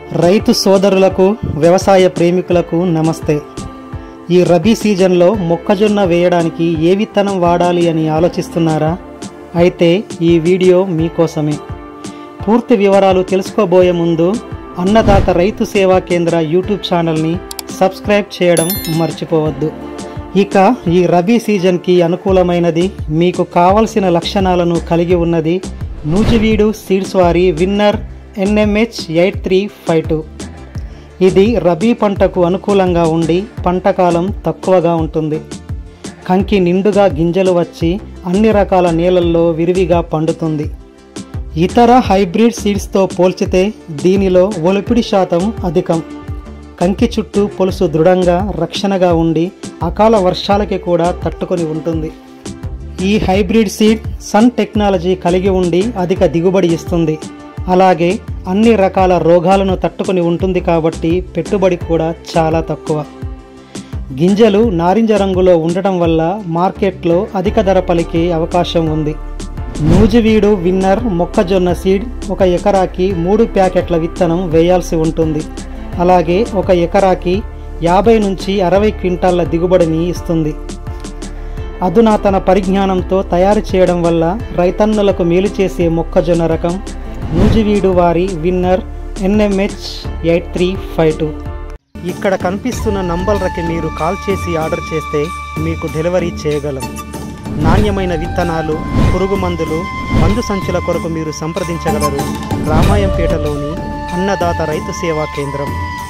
రైతు సోదరులకు వ్యవసాయ ప్రేమికులకు నమస్తే ఈ రబీ సీజన్లో మొక్కజొన్న వేయడానికి ఏ విత్తనం వాడాలి అని ఆలోచిస్తున్నారా అయితే ఈ వీడియో మీకోసమే పూర్తి వివరాలు తెలుసుకోబోయే ముందు అన్నదాత రైతు సేవా కేంద్ర యూట్యూబ్ ఛానల్ని సబ్స్క్రైబ్ చేయడం మర్చిపోవద్దు ఇక ఈ రబీ సీజన్కి అనుకూలమైనది మీకు కావలసిన లక్షణాలను కలిగి ఉన్నది నూజివీడు సీడ్స్ వారి winner NMH eight three five two ఇది రబీ పంటకు అనుకూలంగా ఉండి పంటకాలం తక్కువగా ఉంటుంది కంకి నిండుగా గింజలు వచ్చి అన్ని రకాల నేలల్లో విరివిగా పండుతుంది ఇతర హైబ్రిడ్ సీడ్స్తో పోల్చితే దీనిలో ఒలిపిడి శాతం అధికం కంకి చుట్టూ పొలుసు దృఢంగా రక్షణగా ఉండి అకాల వర్షాలకి కూడా తట్టుకొని ఉంటుంది ఈ హైబ్రిడ్ సీడ్ సన్ టెక్నాలజీ కలిగి ఉండి అధిక దిగుబడి ఇస్తుంది అలాగే అన్ని రకాల రోగాలను తట్టుకొని ఉంటుంది కాబట్టి పెట్టుబడి కూడా చాలా తక్కువ గింజలు నారింజ రంగులో ఉండటం వల్ల మార్కెట్లో అధిక ధర పలికే అవకాశం ఉంది నూజివీడు విన్నర్ మొక్కజొన్న సీడ్ ఒక ఎకరాకి మూడు ప్యాకెట్ల విత్తనం వేయాల్సి ఉంటుంది అలాగే ఒక ఎకరాకి యాభై నుంచి అరవై క్వింటాళ్ల దిగుబడిని ఇస్తుంది అధునాతన పరిజ్ఞానంతో తయారు చేయడం వల్ల రైతన్నులకు మేలు చేసే మొక్కజొన్న రకం నూజివీడు వారి winner NMH eight three five two ఇక్కడ కనిపిస్తున్న నంబర్లకి మీరు కాల్ చేసి ఆర్డర్ చేస్తే మీకు డెలివరీ చేయగలం నాణ్యమైన విత్తనాలు పురుగు మందులు మందు సంచుల కొరకు మీరు సంప్రదించగలరు రామాయంపేటలోని అన్నదాత రైతు సేవా కేంద్రం